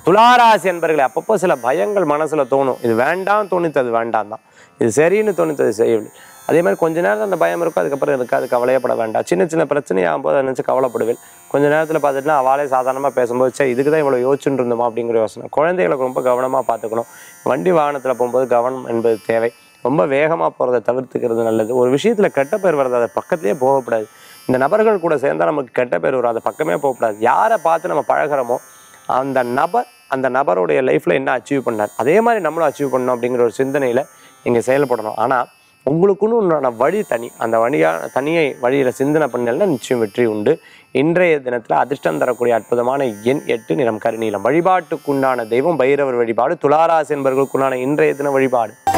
துளாராசி என்பர்களே அப்பப்போ சில பயங்கள் மனசுல தோணும் இது வேண்டாம் தோணித்து அது வேண்டாம் தான் இது சரின்னு தோணித்து அது செய்யவில்லை அதே மாதிரி கொஞ்ச நேரம் அந்த பயம் இருக்கும் அதுக்கப்புறம் இருக்காது கவலையப்பட வேண்டாம் சின்ன சின்ன பிரச்சனையாகும் போது அதை நினச்சி கவலைப்படுவேன் கொஞ்ச நேரத்தில் பார்த்துட்டுனா அவளே சாதாரணமாக பேசும்போது சரி இதுக்கு தான் இவ்வளோ யோசிச்சுட்டு இருந்தோமா அப்படிங்கிற யோசனை குழந்தைகளுக்கு ரொம்ப கவனமாக பார்த்துக்கணும் வண்டி வாகனத்தில் போகும்போது கவனம் என்பது தேவை ரொம்ப வேகமாக போகிறத தவிர்த்துக்கிறது நல்லது ஒரு விஷயத்தில் கெட்ட பேர் வர்றது அதை பக்கத்துலேயே போகக்கூடாது இந்த நபர்கள் கூட சேர்ந்தால் நமக்கு கெட்ட பேர் வரும் அதை பக்கமே போகக்கூடாது யாரை பார்த்து நம்ம பழகுறோமோ அந்த நபர் அந்த நபருடைய லைஃப்பில் என்ன அச்சீவ் பண்ணார் அதே மாதிரி நம்மளும் அச்சீவ் பண்ணணும் அப்படிங்கிற ஒரு சிந்தனையில் நீங்கள் செயல்படணும் ஆனால் உங்களுக்குன்னு உண்டான வழி தனி அந்த வழியாக தனியை வழியில் சிந்தனை பண்ணலன்னா நிச்சயம் வெற்றி உண்டு இன்றைய தினத்தில் அதிர்ஷ்டம் தரக்கூடிய அற்புதமான எண் எட்டு நிறம் கருநீலம் வழிபாட்டுக்குண்டான தெய்வம் பைரவர் வழிபாடு துளாராசி என்பவர்களுக்குண்டான இன்றைய தின வழிபாடு